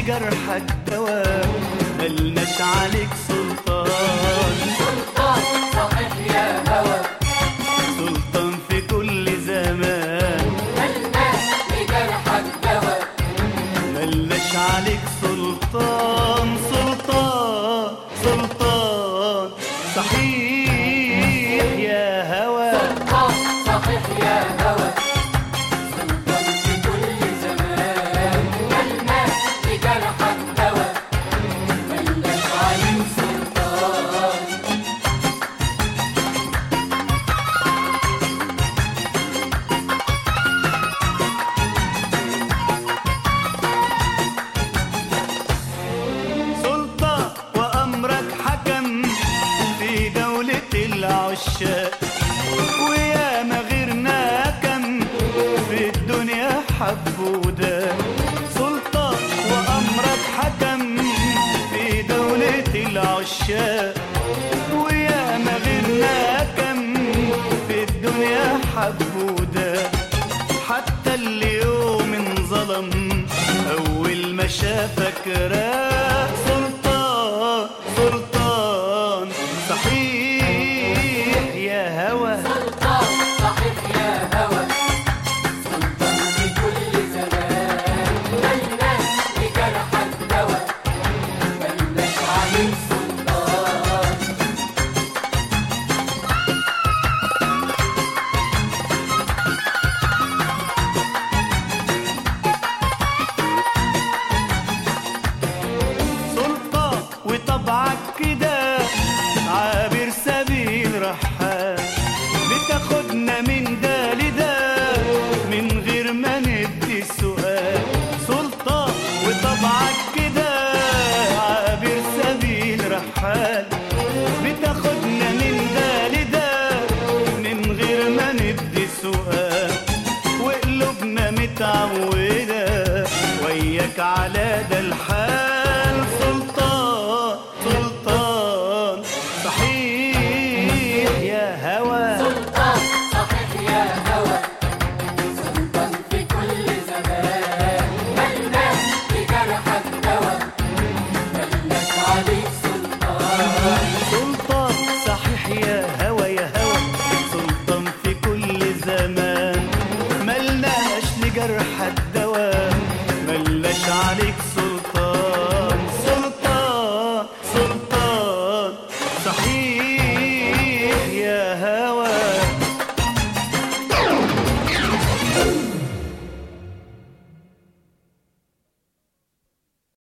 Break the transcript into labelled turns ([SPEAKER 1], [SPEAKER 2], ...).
[SPEAKER 1] لجرحك دواء ملناش عليك سلطان
[SPEAKER 2] سلطان صحيح يا هوى
[SPEAKER 1] سلطان في كل زمان
[SPEAKER 2] ملناش لجرحك دواء
[SPEAKER 1] ملناش عليك سلطان سلطان سلطان صحيح يا هوى
[SPEAKER 2] سلطان صحيح يا هوى سلطان في كل زمان ملناش لجرحك دواء ملناش عليك سلطان
[SPEAKER 1] سلطة وأمرك حكم في دولة العشاق ويا ما غيرنا كم في الدنيا حب وده سلطة وأمرك حكم في دولة العشاق ويا ما غيرنا كم في الدنيا حب وده حتى اليوم انظلم أول ما شافك راق سلطان سلطان صحيح يا هوى
[SPEAKER 2] سلطان صحيح يا هوى سلطان في كل زمان ملناش لجرحك دواء ملناش عليك سلطان
[SPEAKER 1] سلطان وطبعك كده عابر سبيل رحال بتاخدنا من ده لده من غير ما ندي السؤال سلطان وطبعك كده عابر سبيل رحال بتاخدنا من ده لده من غير ما ندي سؤال وقلوبنا متعودة وياك على ده الحال سلطان سلطان صحيح يا هوى
[SPEAKER 2] سلطان صحيح يا هوى سلطان في كل زمان ملناش لجرحك دواء ملناش عليك سلطان
[SPEAKER 1] سلطان صحيح يا هوى يا هوى سلطان في كل زمان ملناش لجرح الدواء ملناش عليك